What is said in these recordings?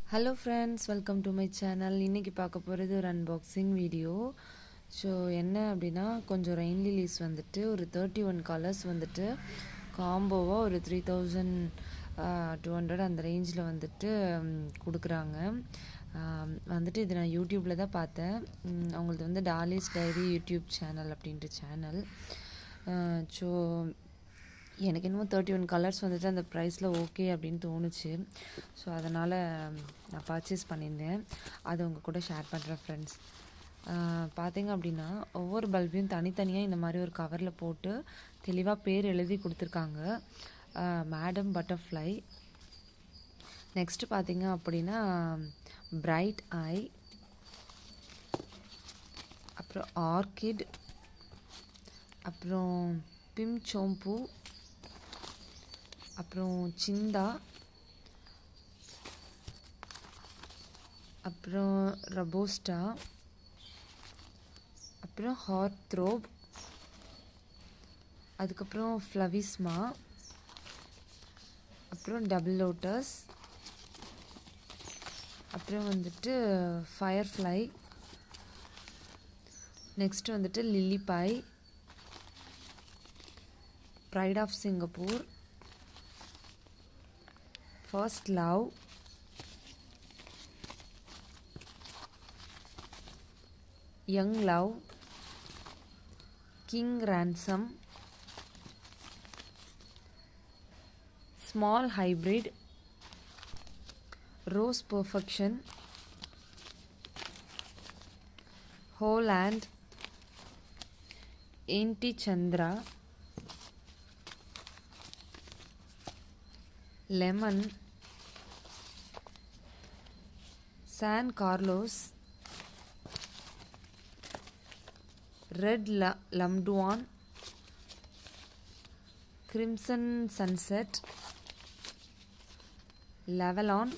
hello friends welcome to my channel இன்றைக்கி பார்க்க போகிறது ஒரு அன்பாக்சிங் வீடியோ ஸோ என்ன அப்படின்னா கொஞ்சம் ரெயின் லிலீஸ் வந்துட்டு ஒரு தேர்ட்டி ஒன் கலர்ஸ் வந்துட்டு காம்போவாக ஒரு த்ரீ தௌசண்ட் டூ ஹண்ட்ரட் அந்த ரேஞ்சில் வந்துட்டு ம், கொடுக்குறாங்க ஆம், வந்துட்டு இது நான் யூடியூப்பில் தான் பார்த்தேன் ம், அவங்களது வந்து டாலிஸ் டைரி யூடியூப் சேனல் அப்படின்ற சேனல் ஸோ எனக்கு என்னமோ தேர்ட்டி ஒன் கலர்ஸ் வந்துட்டு அந்த ப்ரைஸில் ஓகே அப்படின்னு தோணுச்சு ஸோ அதனால் நான் பர்ச்சேஸ் பண்ணியிருந்தேன் அதை உங்கள் கூட ஷேர் பண்ணுறேன் ஃப்ரெண்ட்ஸ் பார்த்தீங்க அப்படின்னா ஒவ்வொரு பல்பையும் தனித்தனியாக இந்த மாதிரி ஒரு கவரில் போட்டு தெளிவாக பேர் எழுதி கொடுத்துருக்காங்க மேடம் பட்டர்ஃப்ளை நெக்ஸ்ட்டு பார்த்தீங்க அப்படின்னா பிரைட் ஐ அப்புறம் ஆர்கிட் அப்புறம் பிம் சோம்பு அப்புறம் சிந்தா அப்புறம் ரபோஸ்டா அப்புறம் ஹார்ட் த்ரோப் அதுக்கப்புறம் ஃப்ளவிஸ்மா அப்புறம் டபுள் லோட்டஸ் அப்புறம் வந்துட்டு ஃபயர்ஃப்ளை நெக்ஸ்ட் வந்துட்டு lily boy pride of Singapore first love young love king ransom small hybrid rose perfection Holland என்டி Chandra lemon San Carlos red லம்டுவான் கிரிம்சன் சன்செட் லெவலான்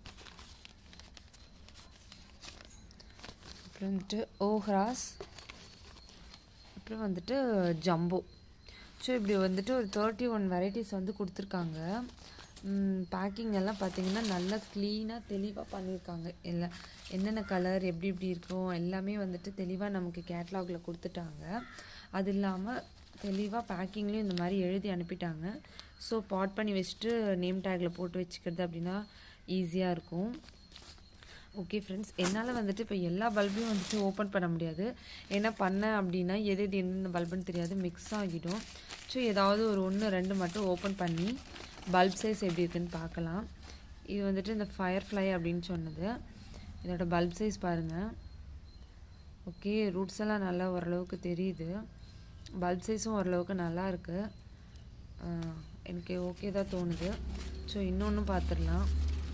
அப்புறம் வந்துட்டு ஓஹ்ராஸ் அப்புறம் வந்துட்டு ஜம்போ ஸோ இப்படி வந்துட்டு ஒரு தேர்ட்டி ஒன் வெரைட்டிஸ் வந்து கொடுத்துருக்காங்க பேக்கிங் எல்லாம் பார்த்தீங்கன்னா நல்லா க்ளீனாக தெளிவாக பண்ணியிருக்காங்க எல்லா என்னென்ன கலர் எப்படி எப்படி இருக்கும் எல்லாமே வந்துட்டு தெளிவாக நமக்கு கேட்லாகில் கொடுத்துட்டாங்க அது இல்லாமல் தெளிவாக பேக்கிங்லேயும் இந்த மாதிரி எழுதி அனுப்பிட்டாங்க ஸோ பாட் பண்ணி வச்சுட்டு நேம் டேக்கில் போட்டு வச்சுக்கிறது அப்படின்னா ஈஸியாக இருக்கும் ஓகே ஃப்ரெண்ட்ஸ் என்னால் வந்துட்டு இப்போ எல்லா பல்பையும் வந்துட்டு ஓப்பன் பண்ண முடியாது ஏன்னா பண்ணேன் அப்படின்னா எது எது என்னென்ன பல்புன்னு தெரியாது மிக்ஸ் ஆகிடும் ஸோ ஏதாவது ஒரு ஒன்று ரெண்டு மட்டும் ஓப்பன் பண்ணி பல்ப் சைஸ் எப்படி இருக்குன்னு பார்க்கலாம் இது வந்துட்டு இந்த ஃபயர்ஃப்ளை அப்படின்னு சொன்னது இதோட பல்ப் சைஸ் பாருங்கள் ஓகே ரூட்ஸ் எல்லாம் நல்லா ஓரளவுக்கு தெரியுது பல்ப் சைஸும் ஓரளவுக்கு நல்லா இருக்குது ஆஹ் எனக்கு ஓகே தான் தோணுது ஸோ இன்னொன்று பார்த்துடலாம்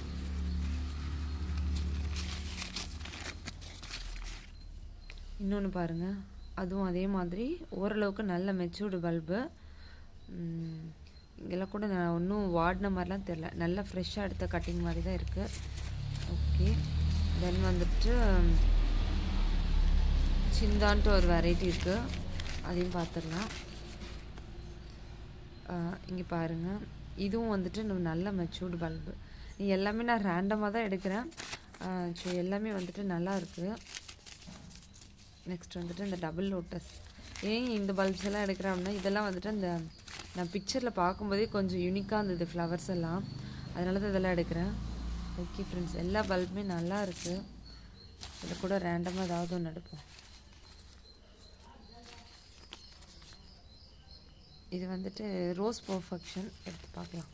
இன்னொன்று பாருங்கள் அதுவும் அதே மாதிரி ஓரளவுக்கு நல்ல மெச்சூர்டு பல்பு இங்கெல்லாம் கூட நான் ஒன்றும் வாடின மாதிரிலாம் தெரில நல்லா ஃப்ரெஷ்ஷாக எடுத்த கட்டிங் மாதிரி தான் இருக்குது ஓகே தென் வந்துட்டு சிந்தான்ட்டு ஒரு வெரைட்டி இருக்குது அதையும் பார்த்துடலாம் இங்கே பாருங்கள் இதுவும் வந்துட்டு நம்ம நல்ல மெச்சூர்டு பல்பு எல்லாமே நான் ரேண்டமாக தான் எடுக்கிறேன் ஸோ எல்லாமே வந்துட்டு நல்லா இருக்குது நெக்ஸ்ட் வந்துட்டு இந்த டபுள் லோட்டஸ் ஏன் இந்த பல்ப்ஸ் எல்லாம் எடுக்கிறேன் அப்படின்னா இதெல்லாம் வந்துட்டு அந்த நான் பிக்சரில் பார்க்கும்போதே கொஞ்சம் யூனிக்காக இருந்தது ஃப்ளவர்ஸ் எல்லாம் அதனால தான் இதெல்லாம் எடுக்கிறேன் ஓகே ஃப்ரெண்ட்ஸ் எல்லா பல்புமே நல்லா இருக்குது இதில் கூட ரேண்டமாக ஏதாவது ஒன்று எடுப்போம் இது வந்துட்டு ரோஸ் பர்ஃபெக்ஷன் எடுத்து பார்க்கலாம்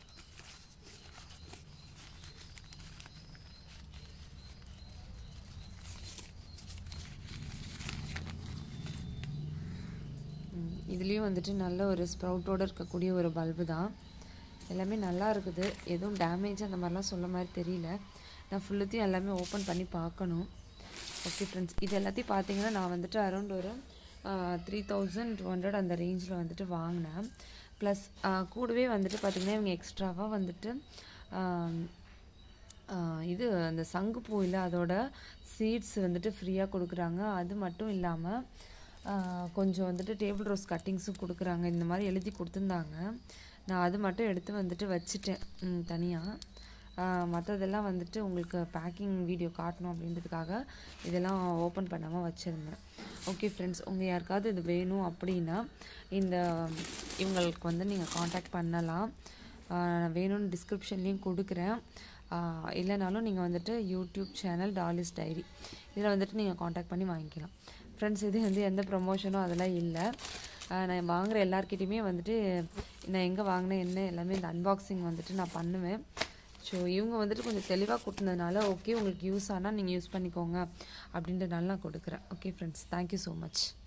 ம், இதுலேயும் வந்துட்டு நல்ல ஒரு ஸ்ப்ரவுட்டோடு இருக்கக்கூடிய ஒரு பல்பு தான் எல்லாமே நல்லா இருக்குது எதுவும் டேமேஜ் அந்த மாதிரிலாம் சொல்ல மாதிரி தெரியல நான் ஃபுல்லுத்தையும் எல்லாமே ஓப்பன் பண்ணி பார்க்கணும் ஓகே ஃப்ரெண்ட்ஸ் இது எல்லாத்தையும் பார்த்தீங்கன்னா நான் வந்துட்டு அரௌண்ட் ஒரு த்ரீ தௌசண்ட் டூ ஹண்ட்ரட் அந்த ரேஞ்சில் வந்துட்டு வாங்கினேன் ப்ளஸ் கூடவே வந்துட்டு பார்த்திங்கன்னா இவங்க எக்ஸ்ட்ராவாக வந்துட்டு ஆம், ஆஹ் இது அந்த சங்குப்பூ இல்லை அதோட சீட்ஸ் வந்துட்டு ஃப்ரீயாக கொடுக்குறாங்க அது மட்டும் இல்லாமல் கொஞ்சம் வந்துட்டு டேபிள் ரோஸ் கட்டிங்ஸும் கொடுக்குறாங்க இந்த மாதிரி எழுதி கொடுத்துருந்தாங்க நான் அது மட்டும் எடுத்து வந்துட்டு வச்சுட்டேன் தனியாக மற்றதெல்லாம் வந்துட்டு உங்களுக்கு பேக்கிங் வீடியோ காட்டணும் அப்படின்றதுக்காக இதெல்லாம் ஓப்பன் பண்ணாமல் வச்சுருந்தேன் ஓகே ஃப்ரெண்ட்ஸ் உங்கள் யாருக்காவது இது வேணும் அப்படின்னா இந்த இவங்களுக்கு வந்து நீங்கள் காண்டாக்ட் பண்ணலாம் ஆஹ் வேணும்னு டிஸ்கிரிப்ஷன்லேயும் கொடுக்குறேன் ஆஹ் இல்லைனாலும் நீங்கள் வந்துட்டு யூடியூப் சேனல் டாலிஸ் டைரி இதில் வந்துட்டு நீங்கள் காண்டாக்ட் பண்ணி வாங்கிக்கலாம் ஃப்ரெண்ட்ஸ் இது வந்து எந்த ப்ரொமோஷனும் அதெல்லாம் இல்லை ஆஹ் நான் வாங்குற எல்லாருக்கிட்டையுமே வந்துட்டு நான் எங்கே வாங்கினேன் என்ன எல்லாமே இந்த அன்பாக்சிங் வந்துட்டு நான் பண்ணுவேன் ஸோ இவங்க வந்துட்டு கொஞ்சம் தெளிவாக கொடுத்ததுனால ஓகே உங்களுக்கு யூஸ் ஆனால் நீங்கள் யூஸ் பண்ணிக்கோங்க அப்படின்றனால நான் கொடுக்குறேன் okay friends thank you so much